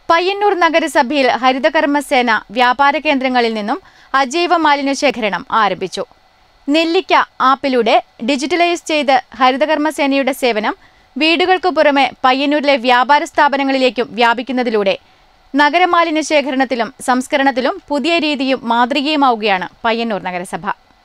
പയ്യന്നൂർ നഗരസഭയിൽ ഹരിതകർമ്മസേന വ്യാപാര കേന്ദ്രങ്ങളിൽ നിന്നും അജൈവ മാലിന്യ ശേഖരണം ആരംഭിച്ചു നെല്ലിക്ക ആപ്പിലൂടെ ഡിജിറ്റലൈസ് ചെയ്ത് ഹരിതകർമ്മസേനയുടെ സേവനം വീടുകൾക്കു പുറമെ പയ്യന്നൂരിലെ വ്യാപാര സ്ഥാപനങ്ങളിലേക്കും വ്യാപിക്കുന്നതിലൂടെ നഗരമാലിന്യ ശേഖരണത്തിലും സംസ്കരണത്തിലും പുതിയ രീതിയും മാതൃകയുമാവുകയാണ് പയ്യന്നൂർ നഗരസഭ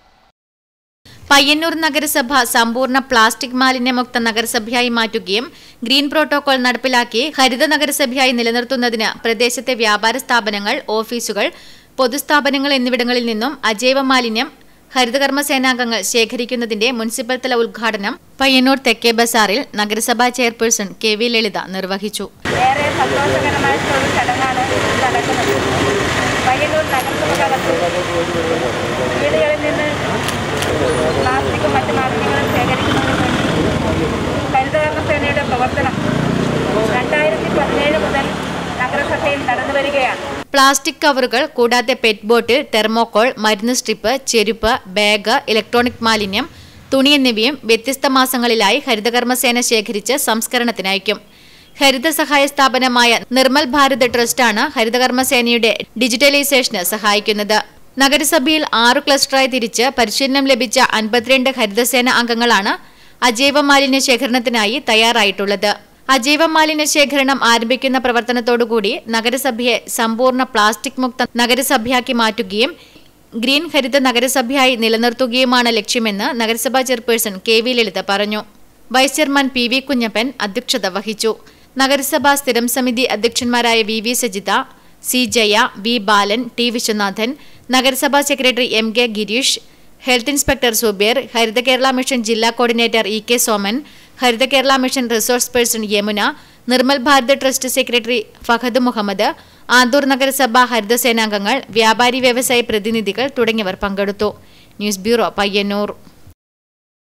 പയ്യന്നൂർ നഗരസഭ സമ്പൂർണ്ണ പ്ലാസ്റ്റിക് മാലിന്യമുക്ത നഗരസഭയായി മാറ്റുകയും ഗ്രീൻ പ്രോട്ടോകോൾ നടപ്പിലാക്കി ഹരിത നഗരസഭയായി നിലനിർത്തുന്നതിന് പ്രദേശത്തെ വ്യാപാര സ്ഥാപനങ്ങൾ ഓഫീസുകൾ പൊതുസ്ഥാപനങ്ങൾ എന്നിവിടങ്ങളിൽ നിന്നും അജൈവ മാലിന്യം ഹരിതകർമ്മ സേനാംഗങ്ങൾ ശേഖരിക്കുന്നതിന്റെ മുനിസിപ്പൽ തല ഉദ്ഘാടനം പയ്യന്നൂർ തെക്കേ ബസാറിൽ നഗരസഭാ ചെയർപേഴ്സൺ കെ വി ലളിത നിർവഹിച്ചു ഏറെ സന്തോഷകരമായിട്ടുള്ള ഒരു ചടങ്ങാണ് ഇത് നടക്കുന്നത് പയ്യന്നൂർ നഗരസഭക്കകത്ത് വീടുകളിൽ നിന്ന് പ്ലാസ്റ്റിക്കും മറ്റു മാലിന്യങ്ങളും ശേഖരിക്കുന്നതിന് വേണ്ടി ഹരിതകർമ്മ സേനയുടെ പ്രവർത്തനം രണ്ടായിരത്തി പതിനേഴ് മുതൽ നഗരസഭയിൽ നടന്നു വരികയാണ് പ്ലാസ്റ്റിക് കവറുകൾ കൂടാതെ പെറ്റ് ബോട്ടിൽ തെർമോക്കോൾ മരുന്ന് സ്ട്രിപ്പ് ചെരുപ്പ് ബാഗ് ഇലക്ട്രോണിക് മാലിന്യം തുണി എന്നിവയും വ്യത്യസ്ത മാസങ്ങളിലായി ഹരിതകർമ്മസേന ശേഖരിച്ച് സംസ്കരണത്തിനയക്കും ഹരിത സഹായ സ്ഥാപനമായ നിർമ്മൽ ഭാരത് ട്രസ്റ്റാണ് ഹരിതകർമ്മസേനയുടെ ഡിജിറ്റലൈസേഷന് സഹായിക്കുന്നത് നഗരസഭയിൽ ആറു ക്ലസ്റ്ററായി തിരിച്ച് പരിശീലനം ലഭിച്ച അൻപത്തിരണ്ട് ഹരിതസേന അംഗങ്ങളാണ് അജൈവ മാലിന്യ ശേഖരണത്തിനായി തയ്യാറായിട്ടുള്ളത് അജൈവ മാലിന്യ ശേഖരണം ആരംഭിക്കുന്ന പ്രവർത്തനത്തോടുകൂടി നഗരസഭയെ സമ്പൂർണ്ണ പ്ലാസ്റ്റിക് മുക്ത നഗരസഭയാക്കി മാറ്റുകയും ഗ്രീൻ ഹരിത നഗരസഭയായി നിലനിർത്തുകയുമാണ് ലക്ഷ്യമെന്ന് നഗരസഭാ ചെയർപേഴ്സൺ കെ വി ലളിത പറഞ്ഞു vice chairman P V Kunjappan അധ്യക്ഷത വഹിച്ചു നഗരസഭാ സ്ഥിരം സമിതി അധ്യക്ഷന്മാരായ V V Sajitha C Jaya V Balan T Viswanathan നഗരസഭാ secretary M K Gireesh health inspector Suber Haritha Kerala mission ജില്ലാ coordinator E K Soman Haritha Kerala mission resource person Yamuna Nirmal Bharat trust secretary Fahad Muhammad Anthoor നഗരസഭ ഹരിതസേനാംഗങ്ങൾ വ്യാപാരി വ്യവസായ പ്രതിനിധികൾ തുടങ്ങിയവർ പങ്കെടുത്തു ന്യൂസ് ബ്യൂറോ പയ്യന്നൂർ